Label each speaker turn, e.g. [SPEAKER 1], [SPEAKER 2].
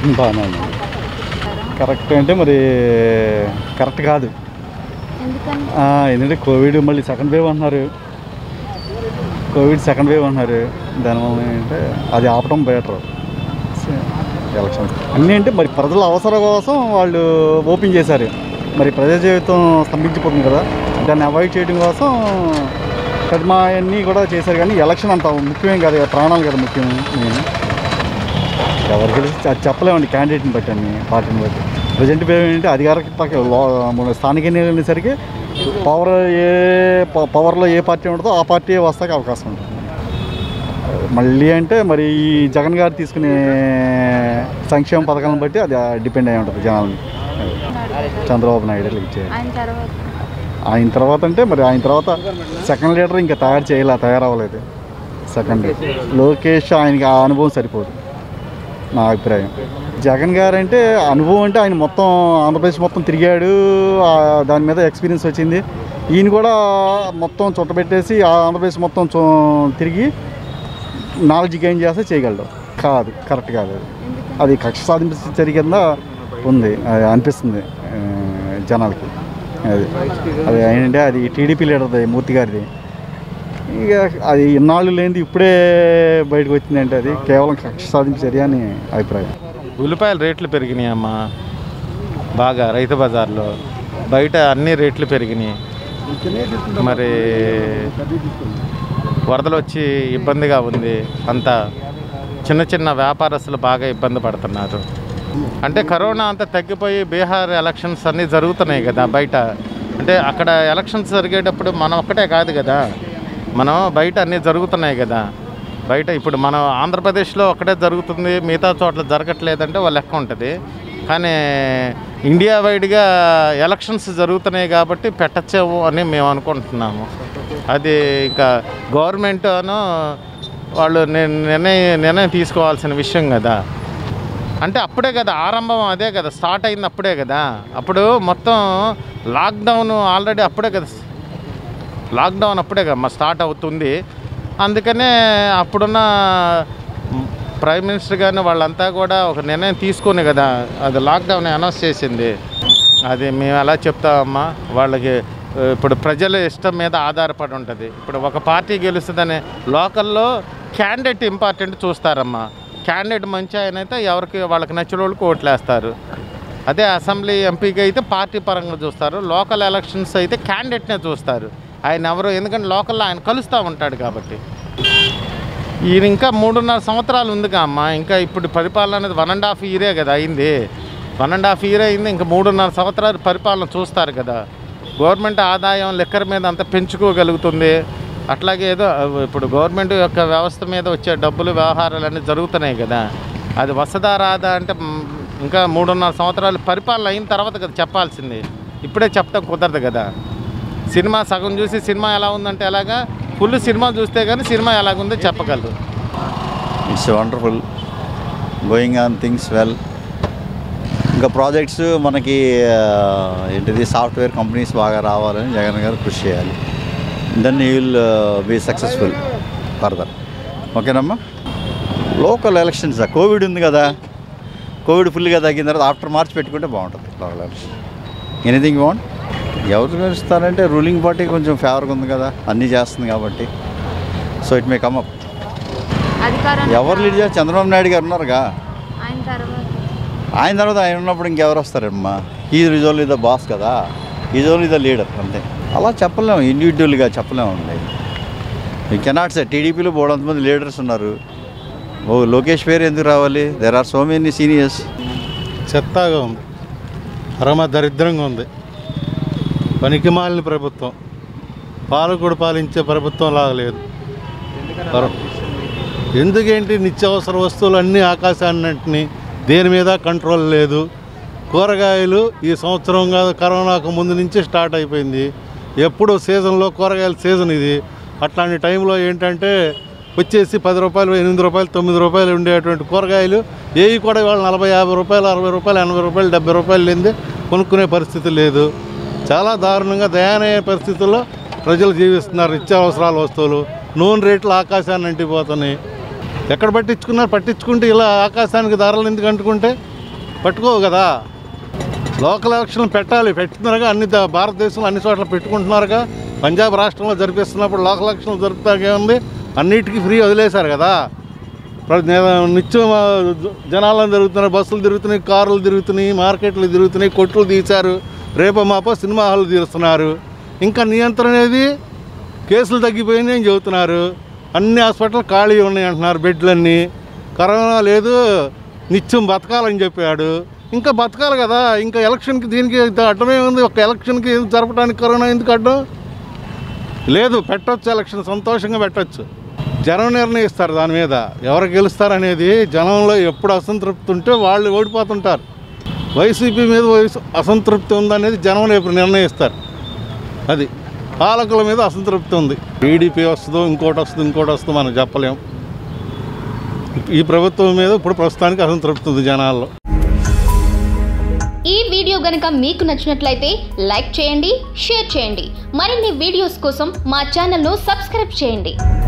[SPEAKER 1] బాగానే ఉంది కరెక్ట్ అంటే మరి కరెక్ట్ కాదు
[SPEAKER 2] ఎందుకని
[SPEAKER 1] ఆ, ఎందుకంటే కోవిడ్ మళ్ళీ సెకండ్ వేవ్ అంటున్నారు కోవిడ్ సెకండ్ వేవ్ అంటున్నారు దానివల్ల ఏంటంటే అది ఆపడం బెటర్ ఎలక్షన్ అన్నీ అంటే మరి ప్రజల అవసరం కోసం వాళ్ళు ఓపెన్ చేశారు మరి ప్రజా జీవితం స్తంభించిపోతుంది కదా దాన్ని అవాయిడ్ చేయడం కోసం కద్మా అన్నీ కూడా చేశారు కానీ ఎలక్షన్ అంత ముఖ్యమేం కాదు కదా, ప్రాణాలు కదా ముఖ్యం మెయిన్ ఎవరు గెలిచి అది చెప్పలేమండి క్యాండిడేట్ని బట్టి అన్ని పార్టీని బట్టి ప్రజెంట్ ఏంటంటే అధికార పక్క లో- మన స్థానిక ఎన్నికలు అనేసరికి పవర్ ఏ ప- పవర్లో ఏ పార్టీ ఉంటుందో ఆ పార్టీ వస్తాకి అవకాశం ఉంటుంది మళ్ళీ అంటే మరి ఈ జగన్ గారు తీసుకునే సంక్షేమ పథకాలను బట్టి అది డిపెండ్ అయి ఉంటుంది జనాలని చంద్రబాబు నాయుడు లీడ్ చేయాలి
[SPEAKER 2] ఆయన తర్వాత
[SPEAKER 1] ఆయన తర్వాత అంటే మరి ఆయన తర్వాత సెకండ్ లీడర్ ఇంకా తయారు చేయలే తయారవ్వలేదు సెకండ్ లోకేష్ ఆయనకి ఆ అనుభవం సరిపోదు నా అభిప్రాయం జగన్ గారు అంటే అనుభవం అంటే ఆయన మొత్తం ఆంధ్రప్రదేశ్ మొత్తం తిరిగాడు ఆ దాని మీద ఎక్స్పీరియన్స్ వచ్చింది ఈయన కూడా మొత్తం చుట్టబెట్టేసి ఆ ఆంధ్రప్రదేశ్ మొత్తం చూ- తిరిగి నాలెడ్జ్ గెయిన్ చేస్తే చేయగలడు కాదు కరెక్ట్ కాదు అది అది కక్ష సాధింపు చర్య కింద ఉంది అది అనిపిస్తుంది ఆ, జనాలకి అది అది ఏంటంటే అది టీడీపీ లీడర్ది మూర్తి గారిది ఇక అది ఇన్నాళ్ళు లేనిది ఇప్పుడే బయటకు వచ్చిందంటే అది కేవలం కక్ష సాధింపు చర్య అని అభిప్రాయం
[SPEAKER 3] ఉల్లిపాయల రేట్లు పెరిగినాయి అమ్మ బాగా రైతు బజార్లో బయట అన్ని రేట్లు పెరిగినాయి మరి వరదలు వచ్చి ఇబ్బందిగా ఉంది అంతా చిన్న చిన్న వ్యాపారస్తులు బాగా ఇబ్బంది పడుతున్నారు అంటే కరోనా అంతా తగ్గిపోయి బీహార్ ఎలక్షన్స్ అన్నీ జరుగుతున్నాయి కదా బయట అంటే అక్కడ ఎలక్షన్స్ జరిగేటప్పుడు మనం ఒక్కటే కాదు కదా మనం బయట అన్నీ జరుగుతున్నాయి కదా బయట ఇప్పుడు మనం ఆంధ్రప్రదేశ్లో ఒక్కటే జరుగుతుంది మిగతా చోట్ల జరగట్లేదంటే వాళ్ళ లెక్క ఉంటుంది కానీ ఇండియా వైడ్గా ఎలక్షన్స్ జరుగుతున్నాయి కాబట్టి పెట్టచ్చేమో అని మేము అనుకుంటున్నాము అది ఇంకా గవర్నమెంట్ అను వాళ్ళు నిర్- నిర్ణయం నిర్ణయం తీసుకోవాల్సిన విషయం కదా అంటే అప్పుడే కదా ఆరంభం అదే కదా స్టార్ట్ అయింది అప్పుడే కదా అప్పుడు మొత్తం లాక్డౌన్ ఆల్రెడీ అప్పుడే కదా లాక్డౌన్ అప్పుడే కదా మా స్టార్ట్ అవుతుంది అందుకనే అప్పుడున్న ప్రైమ్ మినిస్టర్ కానీ వాళ్ళంతా కూడా ఒక నిర్ణయం తీసుకుని కదా అది లాక్డౌన్ అనౌన్స్ చేసింది అది మేము ఎలా చెప్తామమ్మా వాళ్ళకి ఆ, ఇప్పుడు ప్రజల ఇష్టం మీద ఆధారపడి ఉంటుంది ఇప్పుడు ఒక పార్టీ గెలుస్తుందని లోకల్లో క్యాండిడేట్ ఇంపార్టెంట్ చూస్తారమ్మా క్యాండిడేట్ మంచి ఆయన అయితే ఎవరికి వాళ్ళకి నచ్చిన వాళ్ళకి ఓట్లేస్తారు అదే అసెంబ్లీ ఎంపీకి అయితే పార్టీ పరంగా చూస్తారు లోకల్ ఎలక్షన్స్ అయితే క్యాండిడేట్నే చూస్తారు ఆయన ఎవరు ఎందుకంటే లోకల్లో ఆయన కలుస్తూ ఉంటాడు కాబట్టి ఈయన ఇంకా మూడున్నర సంవత్సరాలు ఉందిగా అమ్మ ఇంకా ఇప్పుడు పరిపాలన అనేది వన్ అండ్ హాఫ్ ఇయరే కదా అయింది వన్ అండ్ హాఫ్ ఇయర్ అయింది ఇంకా మూడున్నర సంవత్సరాలు పరిపాలన చూస్తారు కదా గవర్నమెంట్ ఆదాయం లెక్కర్ మీద అంత పెంచుకోగలుగుతుంది అట్లాగే ఏదో ఇప్పుడు గవర్నమెంట్ యొక్క వ్యవస్థ మీద వచ్చే డబ్బులు వ్యవహారాలు అన్నీ జరుగుతున్నాయి కదా అది వసదా రాదా అంటే మ్, ఇంకా మూడున్నర సంవత్సరాలు పరిపాలన అయిన తర్వాత కదా చెప్పాల్సింది ఇప్పుడే చెప్తాం కుదరదు కదా సినిమా సగం చూసి సినిమా ఎలా ఉందంటే ఎలాగా ఫుల్ సినిమా చూస్తే కానీ సినిమా ఎలాగుందో చెప్పగలరు
[SPEAKER 4] it's wonderful going on things well ఇంకా ప్రాజెక్ట్స్ మనకి ఆ, ఏంటిది సాఫ్ట్వేర్ కంపెనీస్ బాగా రావాలని జగన్ గారు కృషి చేయాలి then you will be successful further ఓకేనమ్మా లోకల్ ఎలక్షన్స్ కోవిడ్ ఉంది కదా కోవిడ్ ఫుల్గా తగ్గిన తర్వాత ఆఫ్టర్ మార్చ్ పెట్టుకుంటే బాగుంటుంది లోకల్ ఎలక్షన్ ఎనీథింగ్ బాగుంది ఎవరు గెలుస్తారంటే రూలింగ్ పార్టీ కొంచెం ఫేవర్గా ఉంది కదా అన్నీ చేస్తుంది కాబట్టి so it may come up
[SPEAKER 2] అధికారం
[SPEAKER 4] ఎవరు లీడ్ చేస్తారు చంద్రబాబు నాయుడు గారు ఉన్నారుగా
[SPEAKER 2] ఆయన తర్వాత
[SPEAKER 4] ఆయన తర్వాత ఆయన ఉన్నప్పుడు ఇంకెవరు వస్తారమ్మా ఈ ఈజ్ ఓన్లీ ద బాస్ కదా ఈజ్ ఓన్లీ ద లీడర్ అంతే అలా చెప్పలేము ఇండివిజువల్గా చెప్పలేము అండి యూ కెనాట్ సే టీడీపీలో బోడంతమంది లీడర్స్ ఉన్నారు ఓ లోకేష్ పేరు ఎందుకు రావాలి there are so many seniors
[SPEAKER 5] చెత్తగా ఉంది పరమ దరిద్రంగా ఉంది పనికిమాలిన ప్రభుత్వం పాలకుడు పాలించే ప్రభుత్వం లాగా లేదు పర- ఎందుకేంటి నిత్యావసర వస్తువులు అన్నీ ఆకాశాన్నింటినీ దేని మీద కంట్రోల్ లేదు కూరగాయలు ఈ సంవత్సరం కాదు కరోనాకు ముందు నుంచి స్టార్ట్ అయిపోయింది ఎప్పుడు సీజన్లో కూరగాయల సీజన్ ఇది అట్లాంటి టైంలో ఏంటంటే వచ్చేసి పది రూపాయలు ఎనిమిది రూపాయలు తొమ్మిది రూపాయలు ఉండేటువంటి కూరగాయలు ఏవి కూడా ఇవాళ నలభై యాభై రూపాయలు అరవై రూపాయలు ఎనభై రూపాయలు డెబ్బై రూపాయలు లేనిదే కొనుక్కునే పరిస్థితి లేదు చాలా దారుణంగా దయానీయ పరిస్థితుల్లో ప్రజలు జీవిస్తున్నారు నిత్యావసరాల వస్తువులు నూనె రేట్లు ఆకాశాన్ని అంటిపోతున్నాయి ఎక్కడ పట్టించుకున్నారు పట్టించుకుంటే ఇలా ఆకాశానికి ధరలు ఎందుకు అంటుకుంటే పట్టుకోవు కదా లోకల్ ఎలక్షన్లు పెట్టాలి పెట్టుతున్నారుగా అన్ని ద- భారతదేశంలో అన్ని చోట్ల పెట్టుకుంటున్నారుగా పంజాబ్ రాష్ట్రంలో జరిపిస్తున్నప్పుడు లోకల్ ఎలక్షన్లు జరుపుతాకే ఉంది అన్నిటికీ ఫ్రీ వదిలేశారు కదా ప్ర- నే- నిత్యం ఆ, జ- జనాలను తిరుగుతున్నాయి బస్సులు తిరుగుతున్నాయి కార్లు తిరుగుతున్నాయి మార్కెట్లు తిరుగుతున్నాయి కొట్లు తీశారు రేపో మాపో సినిమా హాల్ తీస్తున్నారు ఇంకా నియంత్రణ అనేది కేసులు తగ్గిపోయినాయి అని చెబుతున్నారు అన్ని హాస్పిటల్ ఖాళీ ఉన్నాయి అంటున్నారు బెడ్లన్నీ కరోనా లేదు నిత్యం బతకాలని చెప్పాడు ఇంకా బతకాలి కదా ఇంకా ఎలక్షన్కి దీనికి అడ్డమే ఉంది ఒక ఎలక్షన్కి జరపడానికి కరోనా ఎందుకు అడ్డం లేదు పెట్టొచ్చు ఎలక్షన్ సంతోషంగా పెట్టొచ్చు జనం నిర్ణయిస్తారు దాని మీద ఎవరు గెలుస్తారు అనేది జనంలో ఎప్పుడు అసంతృప్తి ఉంటే వాళ్ళు ఓడిపోతుంటారు వైసీపీ మీద వయసు అసంతృప్తి ఉందనేది జనం రేపు నిర్ణయిస్తారు అది పాలకుల మీద అసంతృప్తి ఉంది టీడీపీ వస్తుందో ఇంకోటి వస్తుందో ఇంకోటి వస్తుందో మనం చెప్పలేం ఈ ప్రభుత్వం మీద ఇప్పుడు ప్రస్తుతానికి అసంతృప్తి ఉంది జనాల్లో
[SPEAKER 6] ఈ వీడియో గనక మీకు నచ్చినట్లయితే లైక్ చేయండి షేర్ చేయండి మరిన్ని వీడియోస్ కోసం మా ఛానల్ను సబ్స్క్రైబ్ చేయండి